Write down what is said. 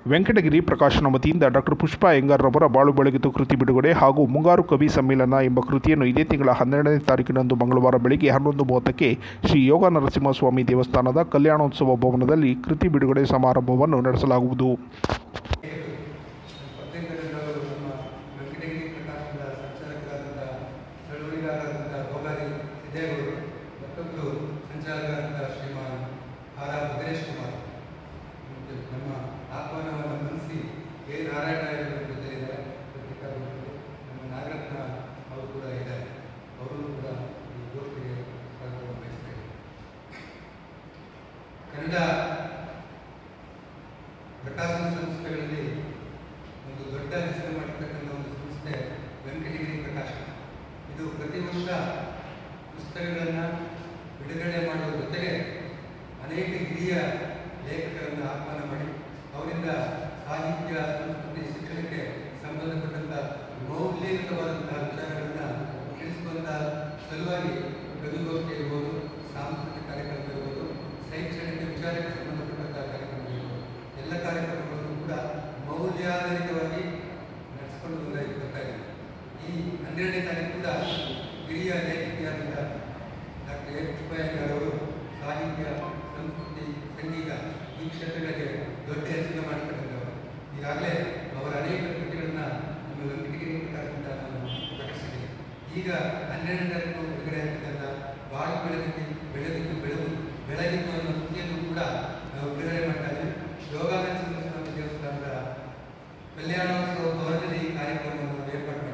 ವೆಂಕಟಗಿರಿ ಪ್ರಕಾಶನ ವತಿಯಿಂದ ಡಾಕ್ಟರ್ ಪುಷ್ಪಾ ಅಯ್ಯಂಗಾರ್ರವರ ಬಾಳು ಬೆಳಗಿತು ಕೃತಿ ಬಿಡುಗಡೆ ಹಾಗೂ ಮುಂಗಾರು ಕವಿ ಸಮ್ಮೇಳನ ಎಂಬ ಕೃತಿಯನ್ನು ಇದೇ ತಿಂಗಳ ಹನ್ನೆರಡನೇ ತಾರೀಕಿನಂದು ಮಂಗಳವಾರ ಬೆಳಗ್ಗೆ ಹನ್ನೊಂದು ಮೂವತ್ತಕ್ಕೆ ಶ್ರೀ ಯೋಗ ನರಸಿಂಹಸ್ವಾಮಿ ದೇವಸ್ಥಾನದ ಕಲ್ಯಾಣೋತ್ಸವ ಭವನದಲ್ಲಿ ಕೃತಿ ಬಿಡುಗಡೆ ಸಮಾರಂಭವನ್ನು ನಡೆಸಲಾಗುವುದು ಪತ್ರಿಕೆಗಳವರು ನಮ್ಮ ವೆಂಕಟಗಿರಿ ಪ್ರಕಾಶನದ ಸಂಚಾಲಕರಾದಂಥ ಚಳುವಳಿಗಾರರಾದಂಥ ಗೋಗಾರಿ ಸಿದ್ದೇಗೌಡರು ಮತ್ತೊಬ್ಬರು ಸಂಚಾಲಕರಾದಂಥ ಶ್ರೀಮಾನ್ ಆರ್ ಆರ್ ಭದ್ರೇಶ್ ಕುಮಾರ್ ಮತ್ತು ನಮ್ಮ ಆಹ್ವಾನವನ್ನು ಮನಸ್ಸಿ ಎ ನಾರಾಯಣ ಜೊತೆಲಿದ್ದಾರೆ ಪತ್ರಿಕಾಗೋಷ್ಠಿಗೆ ನಮ್ಮ ನಾಗರತ್ನ ಅವರು ಕೂಡ ಇದ್ದಾರೆ ಅವರು ಕೂಡ ಈ ಗೋಷ್ಠಿಗೆ ಸ್ವಾಗತವನ್ನು ಬಯಸ್ತಾ ಇದ್ದಾರೆ ಕನ್ನಡ ಪ್ರಕಾಶನ ಸಂಸ್ಥೆಗಳಲ್ಲಿ ಒಂದು ದೊಡ್ಡ ಹೆಸರು ಮಾಡಿರ್ತಕ್ಕಂಥ ಒಂದು ಸಂಸ್ಥೆ ವೆಂಕಟಗಿರಿ ಪ್ರಕಾಶನ ಇದು ಪ್ರತಿ ವರ್ಷ ಪುಸ್ತಕಗಳನ್ನು ಬಿಡುಗಡೆ ಮಾಡುವ ಜೊತೆಗೆ ಅನೇಕ ಹಿರಿಯ ಲೇಖಕರನ್ನು ಆಹ್ವಾನ ಮಾಡಿ ಅವರಿಂದ ಸಾಹಿತ್ಯ ಸಂಸ್ಕೃತಿ ಶಿಕ್ಷಣಕ್ಕೆ ಸಂಬಂಧಪಟ್ಟಂಥ ಮೌಲ್ಯಯುತವಾದಂತಹ ವಿಚಾರಗಳನ್ನು ತಿಳಿಸುವಂಥ ಸಲುವಾಗಿ ಕವಿಗೋಷ್ಠಿ ಇರ್ಬೋದು ಸಾಂಸ್ಕೃತಿಕ ಕಾರ್ಯಕ್ರಮ ಇರ್ಬೋದು ಶೈಕ್ಷಣಿಕ ವಿಚಾರಕ್ಕೆ ಸಂಬಂಧಪಟ್ಟಂಥ ಕಾರ್ಯಕ್ರಮ ಇರ್ಬೋದು ಎಲ್ಲ ಕಾರ್ಯಕ್ರಮಗಳನ್ನು ಕೂಡ ಮೌಲ್ಯಾಧಾರಿತವಾಗಿ ನಡೆಸಿಕೊಂಡು ಬಂದ ಬರ್ತಾ ಇದೆ ಈ ಹನ್ನೆರಡನೇ ತಾರೀಕು ಕೂಡ ಹಿರಿಯ ಲೇಖಕಿಯಾದಂಥ ಡಾಕ್ಟರ್ ಎ ಪುಷ್ಪಯ್ಯಂಗಾರ್ ಅವರು ಸಾಹಿತ್ಯ ಸಂಸ್ಕೃತಿ ಸಂಗೀತ ಈ ಕ್ಷೇತ್ರಗಳಿಗೆ ದೊಡ್ಡ ಹೆಸರು ಮಾಡಿರ್ತಕ್ಕಂಥವರು ಈಗಾಗಲೇ ಅವರ ಅನೇಕ ಕೃತಿಗಳನ್ನು ನಮ್ಮ ವೆಂಕಟಗಿರಿ ಪ್ರಕಾಶದಿಂದ ನಾನು ಪ್ರಕಟಿಸಿದ್ದೇನೆ ಈಗ ಹನ್ನೆರಡನೇ ತಾರೀಕು ಬಿಡುಗಡೆ ಆಗ್ತಕ್ಕಂಥ ಬಾಳು ಬೆಳೆದಿದ್ದು ಬೆಳೆದಿದ್ದು ಬೆಳೆದು ಬೆಳಗಿದ್ದು ಅನ್ನೋ ಕೃತಿಯನ್ನು ಕೂಡ ನಾವು ಬಿಡುಗಡೆ ಮಾಡ್ತಾ ಇದ್ದೀವಿ ಯೋಗಾನಂದ ಸ್ವಾಮಿ ದೇವಸ್ಥಾನದ ಕಲ್ಯಾಣೋತ್ಸವ ಭವನದಲ್ಲಿ ಈ ಕಾರ್ಯಕ್ರಮವನ್ನು ಏರ್ಪಾಡು